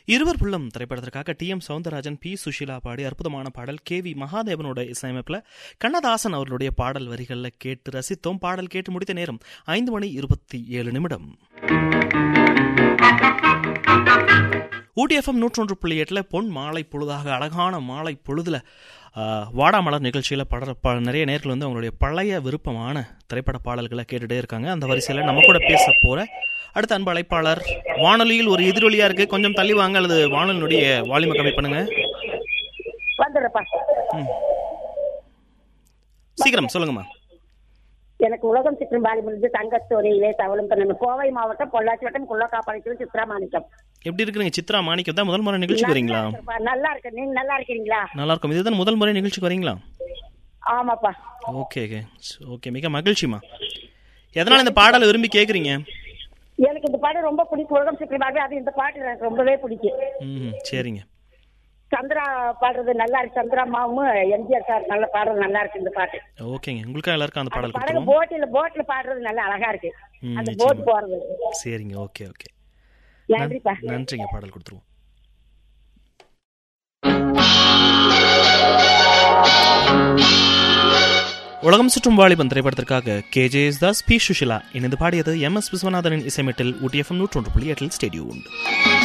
இருவர் புள்ளம் திரைப்படத்திற்காக T M Soundararajan P Susheela பாடி அற்புதமான பாடல் கே வி மகாதேவனோட இசையமைப்பில் கண்ணதாசன் அவர்களுடைய பாடல் வரிகளில் கேட்டு ரசித்தோம் பாடல் கேட்டு முடித்த நேரம் ஐந்து மணி இருபத்தி ஏழு நிமிடம் ஊட்டி எஃப்எம் நூற்றொன்று புள்ளி எட்டில் பொன் மாலை பொழுதாக அழகான மாலை பொழுதுல ஆஹ், வாடாமலர் நிகழ்ச்சியில் பட ப நிறைய நேர்கள் வந்து அவங்களுடைய பழைய விருப்பமான திரைப்பட பாடல்களை கேட்டுட்டே இருக்காங்க அந்த வரிசையில் நம்ம கூட பேச போற அடுத்த அன்பு அழைப்பாளர் வானொலியில் ஒரு எதிரொலியா இருக்கு கொஞ்சம் தள்ளி வாங்க அல்லது வானொலியினுடைய வால்யூமை கம்மி பண்ணுங்க வந்துடுறப்பா ம். சீக்கிரம் சொல்லுங்கம்மா எனக்கு உலகம் சுற்றும் பாலிமருந்து தங்கத்தோரையிலே தவளும் பண்ணணும் கோவை மாவட்டம் பொள்ளாச்சி வட்டம் குள்ளக்காப்பாளையத்தில் சித்ரா மாணிக்கம் எப்படி இருக்குங்க சித்ரா மாணிக்கம் தான் முதல் முறை நிகழ்ச்சிக்கு வரீங்களா நல்லா இருக்குப்பா, நல்லா இருக்கு நீங்க நல்லா இருக்கிறீங்களா நல்லா இருக்கும் இதுதான் முதல் முறை நிகழ்ச்சிக்கு வரீங்களா ஆமாப்பா ஓகே ஓகே ஓகே மிக மகிழ்ச்சிமா எதனால இந்த பாடலை விரும்பி கேக்குறீங்க எனக்கு இந்த பாட்டு ரொம்ப பிடிக்கும் உலகம் சுற்றும் பாட்டு அது இந்த பாட்டு எனக்கு ரொம்பவே பிடிக்கும் ம் சரிங்க சந்திரா பாடுறது நல்லா இருக்கு சந்திரா அம்மாவும் எம்ஜிஆர் சார் நல்ல பாடுறது நல்லா இருக்கு இந்த பாட்டு ஓகேங்க உங்களுக்காக எல்லாருக்கும் அந்த பாடல் படகு கொடுத்துருவோம் போட்டில போட்ல பாடுறது நல்லா அழகா இருக்கு ம், அந்த நிச்சயமா. போட் போறது சரிங்க ஓகே ஓகே நன்றிப்பா நன்றிங்க பாடல் கொடுத்துருவோம் உலகம் சுற்றும் வாலிபன் திரைப்படத்திற்காக K J Das P Sushila இணைந்து பாடியது எம் எஸ் விஸ்வநாதனின் இசைமெட்டில் ஊட்டி எஃப்எம் நூற்றொன்று புள்ளி எட்டில் ஸ்டேடியோ உண்டு